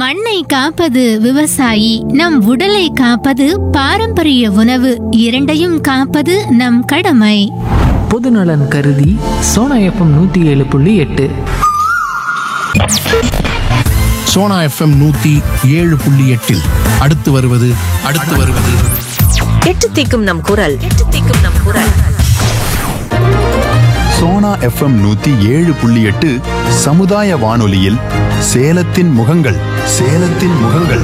மண்ணை காப்பது விவசாயி நம் உடலை காப்பது பாரம்பரிய உணவு இரண்டையும் காப்பது நம் கடமை பொதுநலன் கருதி சோனா எஃப்எம் நூற்றி ஏழு புள்ளி எட்டு சோனா எஃப்எம் நூத்தி ஏழு புள்ளி எட்டில் அடுத்து வருவது அடுத்து வருவது எட்டு தீக்கும் நம் குரல் எட்டு தீக்கும் நம் குரல் சோனா எஃப்எம் நூத்தி ஏழு புள்ளி எட்டு சமுதாய வானொலியில் சேலத்தின் முகங்கள் சேலத்தின் முகங்கள்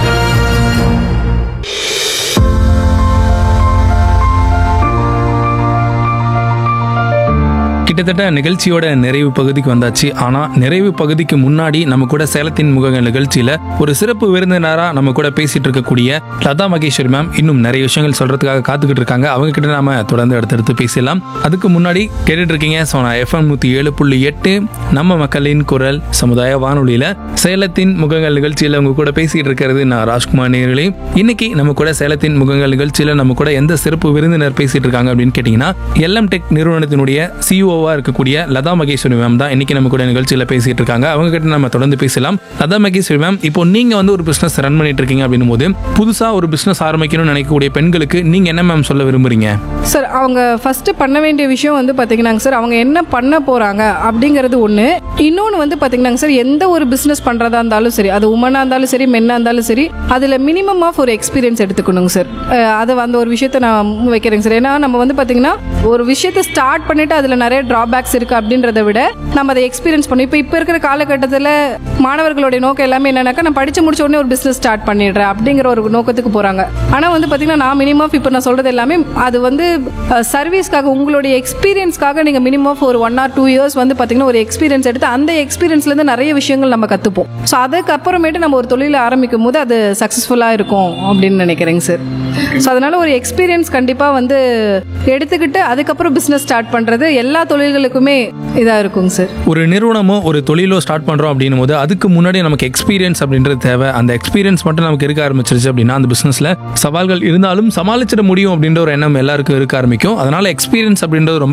கிட்டத்தட்ட நிகழ்ச்சியோட நிறைவு பகுதிக்கு வந்தாச்சு ஆனா நிறைவு பகுதிக்கு முன்னாடி நம்ம கூட சேலத்தின் முகங்கள் நிகழ்ச்சியில ஒரு சிறப்பு விருந்தினரா நம்ம கூட பேசிட்டு இருக்கக்கூடிய லதா மகேஸ்வரி மேம் இன்னும் நிறைய விஷயங்கள் சொல்றதுக்காக காத்துக்கிட்டு இருக்காங்க அவங்க கிட்ட நாம தொடர்ந்து அடுத்தடுத்து பேசலாம் அதுக்கு முன்னாடி கேட்டுட்டு இருக்கீங்க சோனா எஃப்எம் நூத்தி ஏழு புள்ளி எட்டு நம்ம மக்களின் குரல் சமுதாய வானொலியில சேலத்தின் முகங்கள் நிகழ்ச்சியில உங்க கூட பேசிட்டு இருக்கிறது நான் ராஜ்குமார் நேர்களே இன்னைக்கு நம்ம கூட சேலத்தின் முகங்கள் நிகழ்ச்சியில நம்ம கூட எந்த சிறப்பு விருந்தினர் பேசிட்டு இருக்காங்க அப்படின்னு கேட்டீங்கன்னா எல்எம் டெக் நிறுவனத்தினுடைய சிஓவா இருக்கக்கூடிய லதா மகேஸ்வரி மேம் தான் இன்னைக்கு நம்ம கூட நிகழ்ச்சியில பேசிட்டு இருக்காங்க அவங்க கிட்ட நம்ம தொடர்ந்து பேசலாம் லதா மகேஸ்வரி மேம் இப்போ நீங்க வந்து ஒரு பிசினஸ் ரன் பண்ணிட்டு இருக்கீங்க அப்படின்னும் போது புதுசா ஒரு பிசினஸ் ஆரம்பிக்கணும்னு நினைக்கக்கூடிய பெண்களுக்கு நீங்க என்ன மேம் சொல்ல விரும்புறீங்க சார் அவங்க ஃபர்ஸ்ட் பண்ண வேண்டிய விஷயம் வந்து பார்த்தீங்கன்னாங்க சார் அவங்க என்ன பண்ண போறாங்க அப்படிங்கிறது ஒன்று இன்னொன்று வந்து பார்த்தீங்கன்னாங்க சார் எந்த ஒரு பிஸ்னஸ் பண்ணுறதா இருந்தாலும் சரி அது உமனாக இருந்தாலும் சரி மென்னாக இருந்தாலும் சரி அதில் மினிமம் ஆஃப் ஒரு எக்ஸ்பீரியன்ஸ் எடுத்துக்கணுங்க சார் அஹ் அது அந்த ஒரு விஷயத்தை நான் வைக்கிறேங்க சார் ஏன்னா நம்ம வந்து பார்த்தீங்கன்னா ஒரு விஷயத்தை ஸ்டார்ட் பண்ணிட்டு அதில் நிறைய ட்ராபேக்ஸ் இருக்குது அப்படின்றத விட நம்ம அதை எக்ஸ்பீரியன்ஸ் பண்ணி இப்போ இப்போ இருக்கிற காலகட்டத்தில் மாணவர்களுடைய நோக்கம் எல்லாமே என்னன்னாக்கா நான் படிச்சு முடிச்ச உடனே ஒரு பிஸ்னஸ் ஸ்டார்ட் பண்ணிடுறேன் அப்படிங்கிற ஒரு நோக்கத்துக்கு போகிறாங்க ஆனால் வந்து பார்த்தீங்கன்னா நான் மினிமம் இப்போ நான் சொல்கிறது எல்லாமே அது வந்து சர்வீஸ்க்காக உங்களுடைய எக்ஸ்பீரியன்ஸ்க்காக நீங்கள் மினிமம் ஒரு ஒன் ஆர் டூ இயர்ஸ் வந்து பார்த்தீங்கன்னா ஒரு எக்ஸ்பீரியன்ஸ் எடுத்து அந்த எக்ஸ்பீரியன்ஸ்லேருந்து நிறைய விஷயங்கள் நம்ம கற்றுப்போம் ஸோ அதுக்கப்புறமேட்டு நம்ம ஒரு தொழிலை ஆரம்பிக்கும் போது அது சக்ஸஸ்ஃபுல்லாக இருக்கும் அப்படின்னு நினைக்கிறேங்க சார் ஸோ அதனால ஒரு எக்ஸ்பீரியன்ஸ் கண்டிப்பாக வந்து எடுத்துக்கிட்டு அதுக்கப்புறம் பிஸ்னஸ் ஸ்டார்ட் பண்ணுறது எல்லா தொழில்களுக்குமே இதாக இருக்குங்க சார் ஒரு நிறுவனமோ ஒரு தொழிலோ ஸ்டார்ட் பண்றோம் அப்படின்னும் போது அதுக்கு முன்னாடி நமக்கு எக்ஸ்பீரியன்ஸ் அப்படின்றது தேவை அந்த எக்ஸ்பீரியன்ஸ் மட்டும் நமக்கு இருக்க ஆரம்பிச்சிருச்சு அப்படின்னா அந்த பிசினஸ்ல சவால்கள் இருந்தாலும் சமாளிச்சிட முடியும் அப்படின்ற ஒரு எண்ணம் எல்லாருக்கும் இருக்க ஆரம்பிக்கும் அதனால எக்ஸ்பீரியன்ஸ் அப்படின்றது ரொம்ப